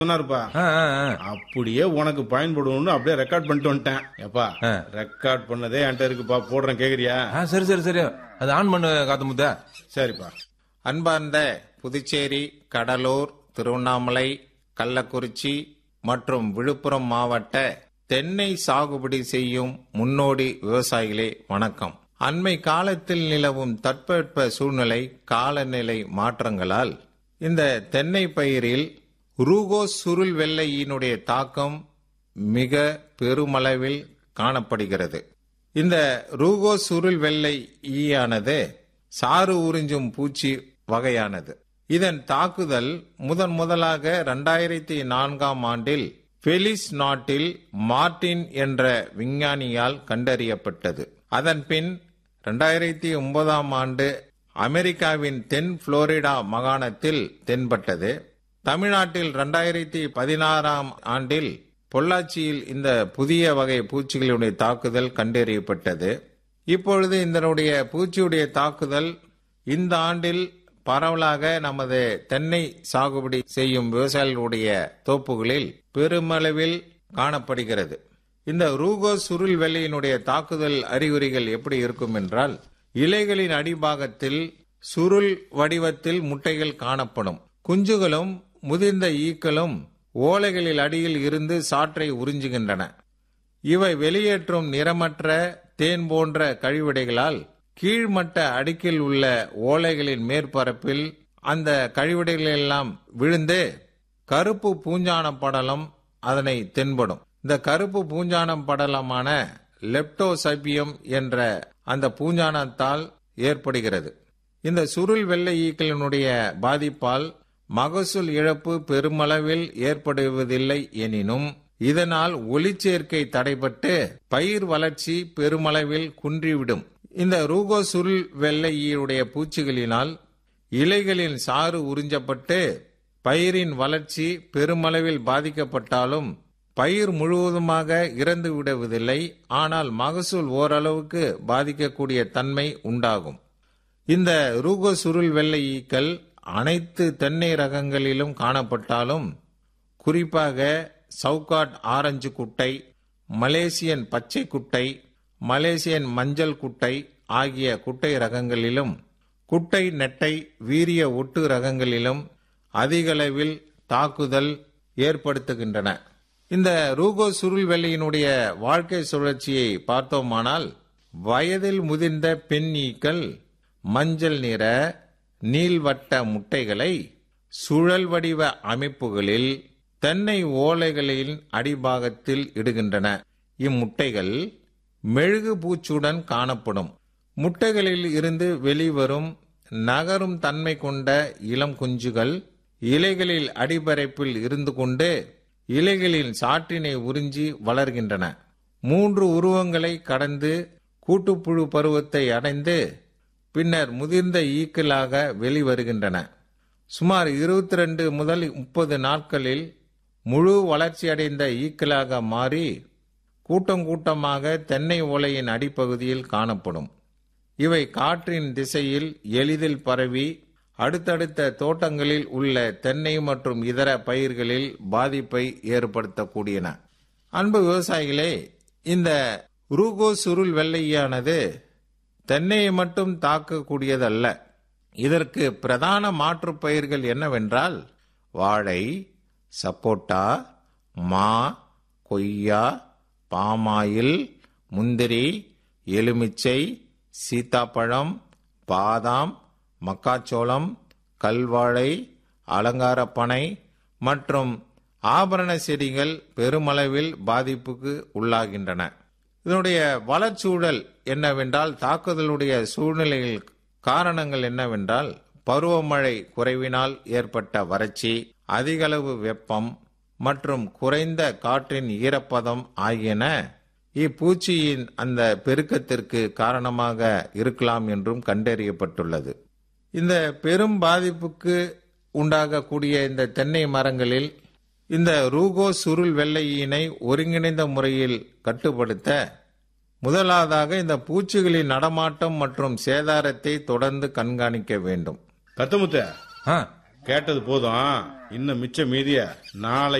சொன்னாருப்பா ஆ, ஆ, ஆ. அப்படியே உனக்கு பயன்படும்னு அப்படியே ரெக்கார்ட் பண்ணிட்டு வந்துட்டேன் எப்பா ஆ. ரெக்கார்ட் பண்ணதே என்கிட்ட இருக்குப்பா போடுறேன் கேக்குறியா ஆ, சரி சரி சரி அது ஆன் பண்ணு காத்து முத்த சரிப்பா அன்பார்ந்த புதுச்சேரி கடலூர் திருவண்ணாமலை கள்ளக்குறிச்சி மற்றும் விழுப்புரம் மாவட்ட தென்னை சாகுபடி செய்யும் முன்னோடி விவசாயிகளே வணக்கம் அண்மை காலத்தில் நிலவும் தட்பவெட்ப சூழ்நிலை காலநிலை மாற்றங்களால் இந்த தென்னை பயிரில் ரூகோஸ் சுருள் வெள்ளையினுடைய தாக்கம் மிக பெருமளவில் காணப்படுகிறது இந்த ரூகோ சுருள் வெள்ளை ஈயானது சாறு உறிஞ்சும் பூச்சி வகையானது இதன் தாக்குதல் முதன் முதலாக இரண்டாயிரத்தி நான்காம் ஆண்டில் பெலிஸ் நாட்டில் மார்டின் என்ற விஞ்ஞானியால் கண்டறியப்பட்டது அதன் பின் இரண்டாயிரத்தி ஒன்பதாம் ஆண்டு அமெரிக்காவின் தென் புளோரிடா மாகாணத்தில் தென்பட்டது தமிழ்நாட்டில் இரண்டாயிரத்தி பதினாறாம் ஆண்டில் பொள்ளாச்சியில் இந்த புதிய வகை பூச்சிகளுடைய தாக்குதல் கண்டறியப்பட்டது இப்பொழுது இதனுடைய பூச்சியுடைய தாக்குதல் இந்த ஆண்டில் பரவலாக நமது தென்னை சாகுபடி செய்யும் விவசாயிகளுடைய தோப்புகளில் பெருமளவில் காணப்படுகிறது இந்த ரூகோ சுருள் வெள்ளையினுடைய தாக்குதல் அறிகுறிகள் எப்படி இருக்கும் என்றால் இலைகளின் அடிபாகத்தில் சுருள் வடிவத்தில் முட்டைகள் காணப்படும் குஞ்சுகளும் முதிர்ந்த ஈக்களும் ஓலைகளில் அடியில் இருந்து சாற்றை உறிஞ்சுகின்றன இவை வெளியேற்றும் நிறமற்ற தேன் போன்ற கழிவிடைகளால் கீழ்மட்ட அடுக்கில் உள்ள ஓலைகளின் மேற்பரப்பில் அந்த கழிவிடைகள் எல்லாம் விழுந்து கருப்பு பூஞ்சான படலம் அதனை தென்படும் இந்த கருப்பு பூஞ்சானம் படலமான லெப்டோசைபியம் என்ற அந்த பூஞ்சானத்தால் ஏற்படுகிறது இந்த சுருள் வெள்ளை ஈக்களினுடைய பாதிப்பால் மகசூல் இழப்பு பெருமளவில் ஏற்படுவதில்லை எனினும் இதனால் ஒளிச்சேர்க்கை தடைபட்டு பயிர் வளர்ச்சி பெருமளவில் குன்றிவிடும் இந்த ரூகோ சுருள் வெள்ளை ஈயுடைய பூச்சிகளினால் இலைகளின் சாறு உறிஞ்சப்பட்டு பயிரின் வளர்ச்சி பெருமளவில் பாதிக்கப்பட்டாலும் பயிர் முழுவதுமாக இறந்து விடுவதில்லை ஆனால் மகசூல் ஓரளவுக்கு பாதிக்கக்கூடிய தன்மை உண்டாகும் இந்த ரூகோ சுருள் வெள்ளை ஈக்கள் அனைத்து தென்னை ரகங்களிலும் காணப்பட்டாலும் குறிப்பாக சவுகாட் ஆரஞ்சு குட்டை மலேசியன் பச்சை குட்டை மலேசியன் மஞ்சள் குட்டை ஆகிய குட்டை ரகங்களிலும் குட்டை நெட்டை வீரிய ஒட்டு ரகங்களிலும் அதிகளவில் தாக்குதல் ஏற்படுத்துகின்றன இந்த ரூகோ சுருள் வெள்ளையினுடைய வாழ்க்கை சுழற்சியை பார்த்தோமானால் வயதில் முதிர்ந்த பெண் ஈக்கள் மஞ்சள் நிற நீள்வட்ட முட்டைகளை சுழல் வடிவ அமைப்புகளில் தென்னை ஓலைகளின் அடிபாகத்தில் இடுகின்றன இம்முட்டைகள் மெழுகு பூச்சுடன் காணப்படும் முட்டைகளில் இருந்து வெளிவரும் நகரும் தன்மை கொண்ட இளம் குஞ்சுகள் இலைகளில் அடிபரப்பில் இருந்து கொண்டு இலைகளின் சாற்றினை உறிஞ்சி வளர்கின்றன மூன்று உருவங்களை கடந்து கூட்டுப்புழு பருவத்தை அடைந்து பின்னர் முதிர்ந்த ஈக்களாக வெளிவருகின்றன சுமார் இருபத்தி ரெண்டு முதல் முப்பது நாட்களில் முழு வளர்ச்சியடைந்த ஈக்களாக மாறி கூட்டம் கூட்டமாக தென்னை ஓலையின் அடிப்பகுதியில் காணப்படும் இவை காற்றின் திசையில் எளிதில் பரவி அடுத்தடுத்த தோட்டங்களில் உள்ள தென்னை மற்றும் இதர பயிர்களில் பாதிப்பை ஏற்படுத்தக்கூடியன அன்பு விவசாயிகளே இந்த ரூகோ சுருள் வெள்ளையானது தென்னையை மட்டும் தாக்கக்கூடியதல்ல இதற்கு பிரதான மாற்றுப் பயிர்கள் என்னவென்றால் வாழை சப்போட்டா மா கொய்யா பாமாயில் முந்திரி எலுமிச்சை சீத்தாப்பழம் பாதாம் மக்காச்சோளம் கல்வாழை அலங்கார பனை மற்றும் ஆபரண செடிகள் பெருமளவில் பாதிப்புக்கு உள்ளாகின்றன இதனுடைய வளர்ச்சூழல் என்னவென்றால் தாக்குதலுடைய சூழ்நிலைகள் காரணங்கள் என்னவென்றால் பருவமழை குறைவினால் ஏற்பட்ட வறட்சி அதிகளவு வெப்பம் மற்றும் குறைந்த காற்றின் ஈரப்பதம் ஆகியன இப்பூச்சியின் அந்த பெருக்கத்திற்கு காரணமாக இருக்கலாம் என்றும் கண்டறியப்பட்டுள்ளது இந்த பெரும் பாதிப்புக்கு உண்டாகக்கூடிய இந்த தென்னை மரங்களில் இந்த ரூகோ சுருள் வெள்ளையினை ஒருங்கிணைந்த முறையில் கட்டுப்படுத்த முதலாவதாக இந்த பூச்சிகளின் நடமாட்டம் மற்றும் சேதாரத்தை தொடர்ந்து கண்காணிக்க வேண்டும் கத்தமுத்த ஆ கேட்டது போதும் இன்னும் மிச்ச மீதிய நாளை